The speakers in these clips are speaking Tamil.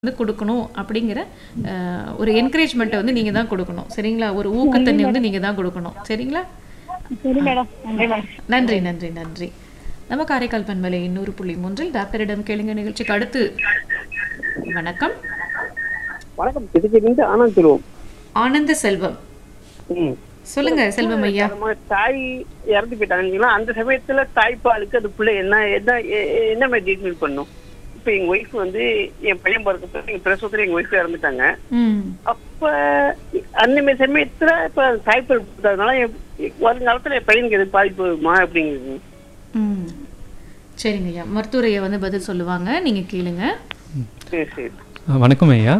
வந்து கொடுக்கணும் அப்படிங்கிற அஹ், ஒரு என்கரேஜ்மெண்ட்டை வந்து நீங்கள் தான் கொடுக்கணும் சரிங்களா ஒரு ஊக்கத்தண்ணி வந்து நீங்கள் தான் கொடுக்கணும் சரிங்களா சரி மேடம் நன்றி மேடம் நன்றி நன்றி நன்றி நம்ம காரைக்கால் பண்பலை இன்னொரு புள்ளி மூன்றில் டாக்டரிடம் கேளுங்க நிகழ்ச்சிக்கு அடுத்து வணக்கம் வணக்கம் திருச்சியிலிருந்து ஆனந்த் திருவோம் ஆனந்த செல்வம் ம். சொல்லுங்க செல்வம் ஐயா நம்ம தாய் இறந்து போயிட்டாங்கன்னா அந்த சமயத்துல தாய்ப்பாலுக்கு அது பிள்ளை என்ன என்ன எ- எ- என்ன மாதிரி ட்ரீட்மெண்ட் பண்ணும் இப்ப எங்க ஒய்ஃப் வந்து என் பையன் பிறக்க எங்க பிரசவத்துல எங்க ஒய்ஃப் இறந்துட்டாங்க ம் அப்ப அந்த மாதிரி சமயத்துல இப்ப தாய்ப்பால் கொடுத்ததுனால என் வருங்காலத்துல என் பையனுக்கு எது பாதிப்பு வருமா அப்படிங்கிறது ம் சரிங்க ஐயா மருத்துவரையை வந்து பதில் சொல்லுவாங்க நீங்கள் கேளுங்க சரி சரி வணக்கம் ஐயா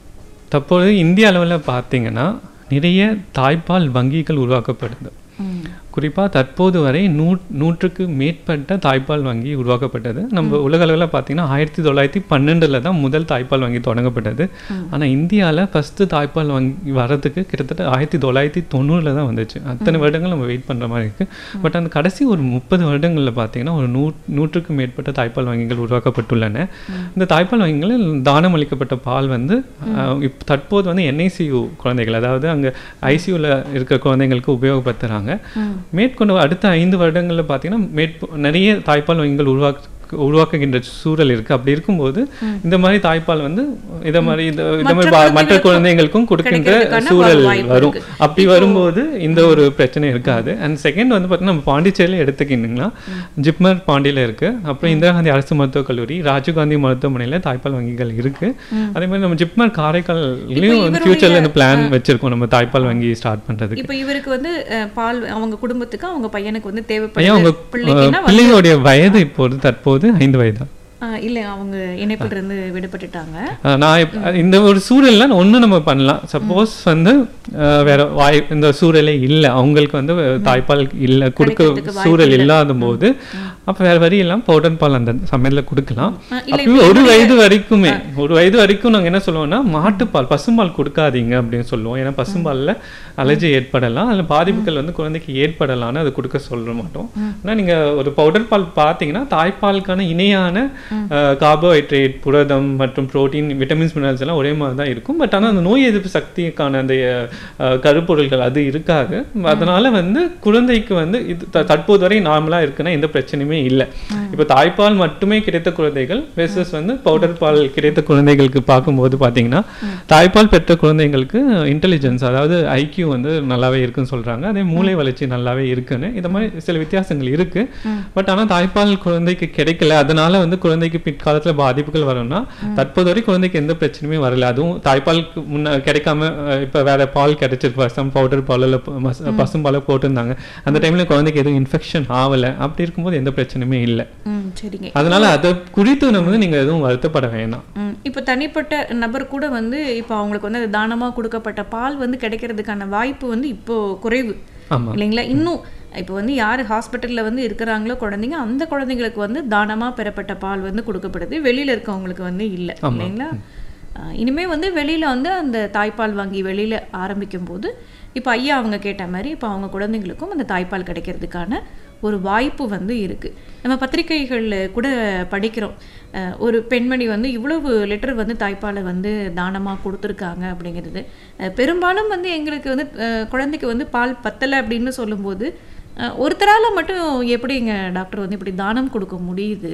தற்போது இந்திய அளவில் பார்த்தீங்கன்னா நிறைய தாய்ப்பால் வங்கிகள் உருவாக்கப்படுது ம் குறிப்பாக தற்போது வரை நூ நூற்றுக்கு மேற்பட்ட தாய்ப்பால் வங்கி உருவாக்கப்பட்டது நம்ம உலக அளவில் பார்த்தீங்கன்னா ஆயிரத்தி தொள்ளாயிரத்தி பன்னெண்டில் தான் முதல் தாய்ப்பால் வங்கி தொடங்கப்பட்டது ஆனால் இந்தியாவில் ஃபஸ்ட்டு தாய்ப்பால் வங்கி வரதுக்கு கிட்டத்தட்ட ஆயிரத்தி தொள்ளாயிரத்தி தொண்ணூறில் தான் வந்துச்சு அத்தனை வருடங்கள் நம்ம வெயிட் பண்ணுற மாதிரி இருக்குது பட் அந்த கடைசி ஒரு முப்பது வருடங்களில் பார்த்தீங்கன்னா ஒரு நூ நூற்றுக்கு மேற்பட்ட தாய்ப்பால் வங்கிகள் உருவாக்கப்பட்டுள்ளன இந்த தாய்ப்பால் வங்கிகளில் தானம் அளிக்கப்பட்ட பால் வந்து அஹ், இப்ப தற்போது வந்து என்ஐசியூ குழந்தைகள் அதாவது அங்கே ஐசியூவில் இருக்க குழந்தைங்களுக்கு உபயோகப்படுத்துகிறாங்க மேற்கொண்டு அடுத்த ஐந்து வருடங்களில் பார்த்தீங்கன்னா மேற்ப நிறைய தாய்ப்பால் வங்கிகள் உருவாக்க உருவாக்குகின்ற சூழல் இருக்கு அப்படி இருக்கும்போது இந்த மாதிரி தாய்ப்பால் வந்து இத மாதிரி இந்த இந்த மாதிரி பா- மற்ற குழந்தைங்களுக்கும் கொடுக்கின்ற கிடைக்கிறதுக்கான சூழல் வாய்ப்பு வரும் இருக்கு. அப்படி வரும்போது இந்த ஒரு பிரச்சனை இருக்காது அண்ட் செகண்ட் வந்து பார்த்தீங்கன்னா நம்ம பாண்டிச்சேரியில் எடுத்துக்கிட்டிங்கன்னா ஜிப்மர் பாண்டியில் இருக்கு அப்புறம் இந்திரா காந்தி அரசு மருத்துவக் கல்லூரி ராஜீவ்காந்தி மருத்துவமனையில் தாய்ப்பால் வங்கிகள் இருக்கு அதே மாதிரி நம்ம ஜிப்மர் காரைக்கால்லையும் வந்து ஃபியூச்சரில் இந்த பிளான் வச்சிருக்கோம் நம்ம தாய்ப்பால் வங்கி ஸ்டார்ட் பண்றதுக்கு இப்போ இவருக்கு வந்து அஹ், பால் அவங்க குடும்பத்துக்கு அவங்க பையனுக்கு வந்து ஐயா உங்க தேவைப்படுது பிள்ளைக்குன்னா அஹ், பிள்ளைகளுடைய வயது இப்போது தற்போது ஐந்து வயது அஹ், இல்லை அவங்க இணைப்பில் இருந்து விடுபட்டுட்டாங்க அஹ் நான் இப்ப- இந்த ஒரு சூழல்ல ஒண்ணு நம்ம பண்ணலாம் சப்போஸ் வந்து அஹ், வேற வாய் இந்த சூழலே இல்ல அவங்களுக்கு வந்து தாய்ப்பால் இல்ல கொடுக்க கிடைக்கிறதுக்கு சூழல் இல்லாத போது அப்ப வேற வழி எல்லாம் பவுடர் பால் அந்த சமையல்ல கொடுக்கலாம் அஹ், இல்லை அப்பயும் ஒரு வயது வரைக்குமே ஒரு வயது வரைக்கும் நாங்க என்ன சொல்லுவோம்னா மாட்டுப்பால் பசும்பால் கொடுக்காதீங்க அப்படின்னு சொல்லுவோம் ஏன்னா பசும்பால்ல அலர்ஜி ஏற்படலாம் அதுல பாதிப்புகள் வந்து குழந்தைக்கு ஏற்படலாம்னு அது கொடுக்க சொல்ல மாட்டோம் ஆனா நீங்க ஒரு பவுடர் பால் பார்த்தீங்கன்னா தாய்ப்பாலுக்கான இணையான கார்போஹைட்ரேட் புரதம் மற்றும் புரோட்டீன் விட்டமின்ஸ் மினரல்ஸ் எல்லாம் ஒரே மாதிரி தான் இருக்கும் பட் ஆனா அந்த நோய் எதிர்ப்பு சக்திக்கான அந்த அஹ், கருப்பொருள்கள் அது இருக்காது அதனால வந்து குழந்தைக்கு வந்து இது த- தற்போது வரை நார்மலா இருக்குன்னா எந்த பிரச்சனையுமே இல்லை இப்போ தாய்ப்பால் மட்டுமே கிடைத்த குழந்தைகள் வெர்சஸ் வந்து பவுடர் பால் கிடைத்த குழந்தைகளுக்கு பார்க்கும்போது பார்த்தீங்கன்னா தாய்ப்பால் பெற்ற குழந்தைங்களுக்கு இன்டெலிஜென்ஸ் அதாவது ஐக்கியூ வந்து நல்லாவே இருக்குன்னு சொல்றாங்க அதே மூளை வளர்ச்சி நல்லாவே இருக்குன்னு இந்த மாதிரி சில வித்தியாசங்கள் இருக்கு பட் ஆனா தாய்ப்பால் குழந்தைக்கு கிடைக்கல அதனால வந்து குழந்தைக்கு பிற்காலத்துல பாதிப்புகள் வரும்னா தற்போது வரை குழந்தைக்கு எந்த பிரச்சனையுமே வரல அதுவும் தாய்ப்பாலுக்கு முன்ன கிடைக்காம அஹ், இப்ப வேற பால் கிடைச்சிருக்கு பசம் பவுடர் பால் இல்ல ப- மஸ்- பசும்பால போட்டிருந்தாங்க அந்த டைம்ல குழந்தைக்கு எதுவும் இன்ஃபெக்ஷன் ஆகல அப்படி இருக்கும்போது எந்த பிரச்சனையுமே இல்லை ம் சரிங்க அதனால அதை குறித்து நம்ம வந்து நீங்க எதுவும் வருத்தப்பட வேணாம் ம், இப்போ தனிப்பட்ட நபர் கூட வந்து இப்போ அவங்களுக்கு வந்து அது தானமாக கொடுக்கப்பட்ட பால் வந்து கிடைக்கிறதுக்கான வாய்ப்பு வந்து இப்போ குறைவு ஆமா இல்லைங்களா இன்னும் இப்போ வந்து யார் ஹாஸ்பிட்டலில் வந்து இருக்கிறாங்களோ குழந்தைங்க அந்த குழந்தைங்களுக்கு வந்து தானமாக பெறப்பட்ட பால் வந்து கொடுக்கப்படுது வெளியில் இருக்கவங்களுக்கு வந்து இல்லை இல்லைங்களா ஆஹ் இனிமே வந்து வெளியில் வந்து அந்த தாய்ப்பால் வாங்கி வெளியில் ஆரம்பிக்கும் போது இப்போ ஐயா அவங்க கேட்ட மாதிரி இப்போ அவங்க குழந்தைங்களுக்கும் அந்த தாய்ப்பால் கிடைக்கிறதுக்கான ஒரு வாய்ப்பு வந்து இருக்குது நம்ம பத்திரிகைகளில் கூட படிக்கிறோம் அஹ் ஒரு பெண்மணி வந்து இவ்வளவு லிட்டர் வந்து தாய்ப்பாலை வந்து தானமாக கொடுத்துருக்காங்க அப்படிங்கிறது அஹ் பெரும்பாலும் வந்து எங்களுக்கு வந்து அஹ் குழந்தைக்கு வந்து பால் பத்தலை அப்படின்னு சொல்லும்போது அஹ் ஒருத்தரால மட்டும் எப்படிங்க டாக்டர் வந்து இப்படி தானம் கொடுக்க முடியுது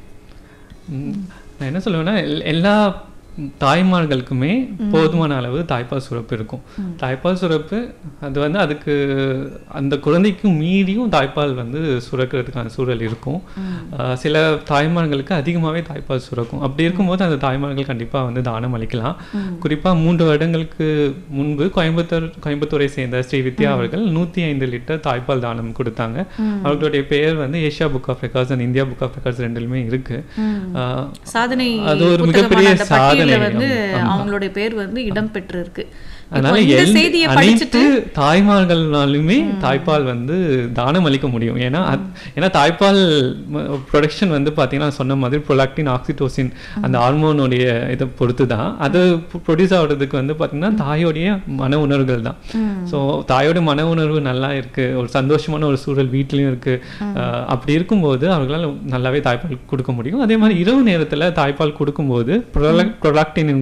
ம், நான் என்ன சொல்லுவேன்னா எல்- எல்லா தாய்மார்களுக்குமே போதுமான அளவு தாய்ப்பால் சுரப்பு இருக்கும் தாய்ப்பால் சுரப்பு அது வந்து அதுக்கு அந்த குழந்தைக்கு மீறியும் தாய்ப்பால் வந்து சுரக்கிறதுக்கான சூழல் இருக்கும் ஆஹ் சில தாய்மார்களுக்கு அதிகமாகவே தாய்ப்பால் சுரக்கும் அப்படி இருக்கும்போது அந்த தாய்மார்கள் கண்டிப்பாக வந்து தானம் அளிக்கலாம் குறிப்பாக மூன்று வருடங்களுக்கு முன்பு கோயம்புத்தூர் கோயம்புத்தூரை சேர்ந்த ஸ்ரீ வித்யா அவர்கள் நூற்றி ஐந்து லிட்டர் தாய்ப்பால் தானம் கொடுத்தாங்க அவர்களுடைய பெயர் வந்து Asia book of records and India book of records ரெண்டுலுமே இருக்கு ஆஹ் சாதனை அது ஒரு புத்தகமான மிகப்பெரிய அந்த பட்டியல்ல சாதனை, வந்து ஆமா. அவங்களுடைய பேர் வந்து இடம் பெற்றிருக்கு அதனால இந்த எல்- செய்தியை அனைத்து தாய்மார்கள்னாலுமே தாய்ப்பால் வந்து தானம் அளிக்க முடியும் ஏன்னா அது- ஏன்னா தாய்ப்பால் ப்ரொடக்ஷன் வந்து பார்த்தீங்கன்னா சொன்ன மாதிரி ப்ரொலாக்டின் ஆக்சிடோசின் அந்த ஹார்மோனுடைய இதை பொறுத்து தான் அது ப்ரொடியூஸ் ஆகுறதுக்கு வந்து பார்த்தீங்கன்னா தாயோடைய மன உணர்வுகள் தான் ஸோ தாயோட மன உணர்வு நல்லா இருக்கு ஒரு சந்தோஷமான ஒரு சூழல் வீட்லயும் இருக்கு அஹ் அப்படி இருக்கும்போது அவர்களால் நல்லாவே தாய்ப்பால் கொடுக்க முடியும் அதே மாதிரி இரவு நேரத்துல தாய்ப்பால் கொடுக்கும்போது ப்ரொலாக்டின்